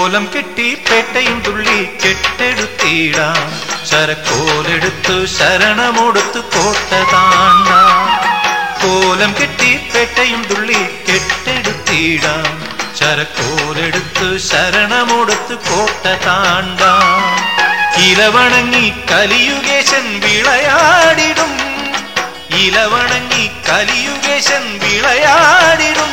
കോലം കെട്ടി പേട്ടയും തുള്ളി കെട്ടെടുത്തിടാം ശരക്കോലെടുത്തു ശരണമൊടുത്തു കോട്ട താണ്ടാം കോലം കെട്ടി പേട്ടയും തുള്ളി കെട്ടെടുത്തിടാം ശരക്കോലെടുത്തു ശരണമൊടുത്തു കോട്ട താണ്ടാം ഇലവണങ്ങി കലിയുഗേശൻ വിളയാടിടും ഇലവണങ്ങി കലിയുഗേശൻ വിളയാടിടും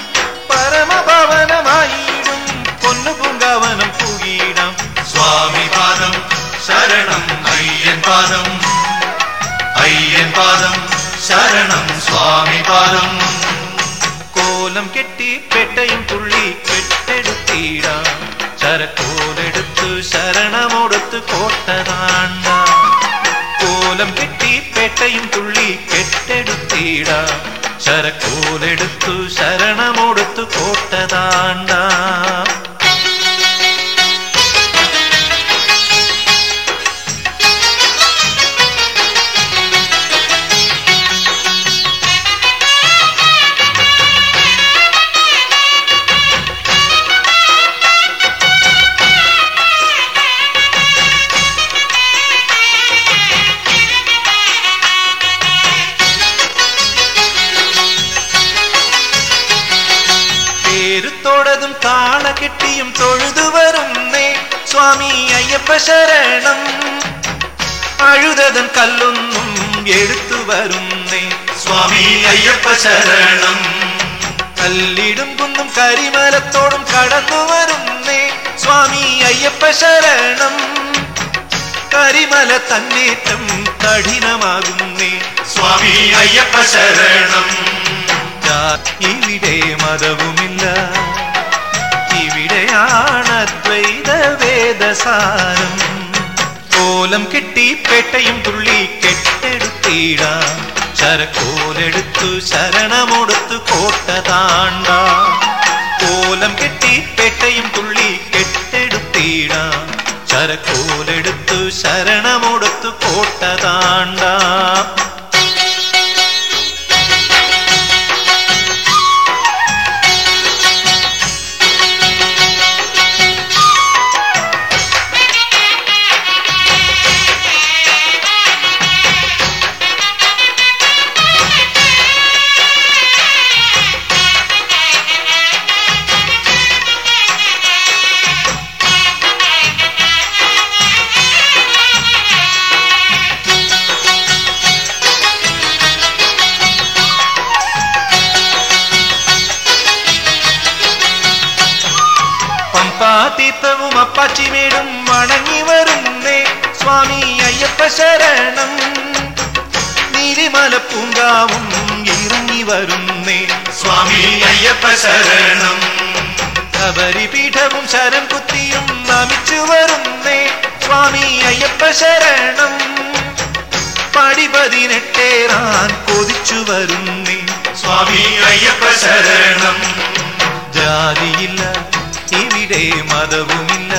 പരമഭവനമായിടും പൊന്നു പൂങ്കാവനം പുകീടം സ്വാമി പാദം ശരണം അയ്യൻ പാദം അയ്യൻ പാദം ശരണം സ്വാമി പാദം കോലം കെട്ടി പെട്ടയും തുള്ളി കെട്ടെടുത്തിടാം ശരക്കോലെടുത്തു ശരണമൊടുത്ത് കോട്ട താണ്ട കോലം കെട്ടി പെട്ടയും തുള്ളി കെട്ടെടുത്തിടാം ശരക്കോലെടുത്തു ശരണമൊടുത്തു കോട്ട താണ്ട പേരുത്തോടതും താള കെട്ടിയും തൊഴുതു വരുന്നേ സ്വാമി അയ്യപ്പ ശരണം അഴുതതൻ കല്ലൊന്നും എടുത്തു വരുന്നേ സ്വാമി അയ്യപ്പ ശരണം കല്ലിടും കുന്നും കരിമലത്തോടും കടന്നു വരുന്നേ സ്വാമി അയ്യപ്പ ശരണം കരിമല തന്നേറ്റം കഠിനമാകുന്നേ സ്വാമി അയ്യപ്പ ശരണം ഞാൻ ഇവിടെ മതവുമില്ല ഇവിടെയാണ് അദ്വൈത വേദസാരം കോലം കെട്ടി പേട്ടയും തുള്ളി കെട്ടെടുത്തിടാം ശരക്കോലെടുത്തു ശരണമൊടുത്തു കോട്ട താണ്ട കോലം കെട്ടി പേട്ടയും തുള്ളി കെട്ടെടുത്തിടാം ശരക്കോലെടുത്തു ശരണമൊടുത്തു കോട്ട താണ്ട പമ്പാതീർത്ഥവും അപ്പാച്ചിമേടും വണങ്ങി വരുന്നേ സ്വാമി അയ്യപ്പ ശരണം നീലിമല പൂങ്കാവും ഇറങ്ങി വരുന്നേ സ്വാമി അയ്യപ്പ ശരണം ശബരിപീഠവും ശരം കുത്തിയും നമിച്ചു വരുന്നേ സ്വാമി അയ്യപ്പ ശരണം പടി പതിനെട്ടേറാൻ കൊതിച്ചു വരുന്നേ സ്വാമി അയ്യപ്പ ശരണം ജാതിയില്ല ഇവിടെ മതവുമില്ല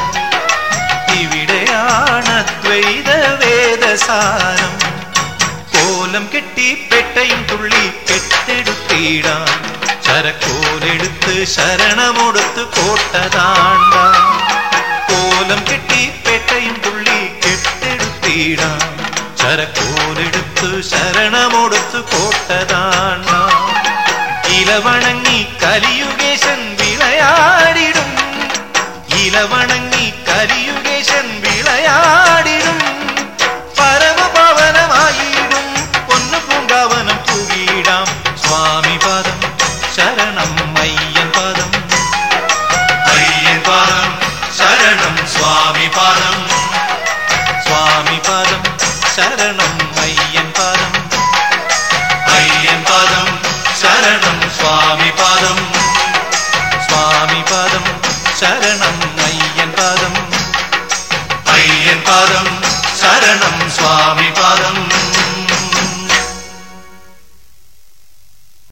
ഇവിടെയാണ് അദ്വൈത വേദസാരം കോലം കെട്ടി പെട്ടയും തുള്ളി കെട്ടെടുത്തിടാം ശരക്കോലെടുത്ത് ശരണമൊടുത്ത് കോട്ട താണ്ട കോലം കെട്ടി പെട്ടയും തുള്ളി കെട്ടെടുത്തിടാം ശരക്കോലെടുത്ത് ശരണമൊടുത്ത് കോട്ട താണ്ട ഇലവണങ്ങി കലിയുഗേശൻ വിളയാടിടും ഇലവണങ്ങി കലിയുഗേശൻ വിളയാടിടും പരമപവനമായിടും പൊന്നു പൂങ്കാവനം പൂകിടാം സ്വാമി പാദം ശരണം അയ്യൻ പാദം അയ്യൻ പാദം ശരണം സ്വാമി പാദം സ്വാമി പാദം ശരണം അയ്യൻ പാദം അയ്യൻ പാദം ശരണം സ്വാമി പാദം സ്വാമി പാദം ശരണം അയ്യൻ പാദം അയ്യൻ പാദം ശരണം സ്വാമി പാദം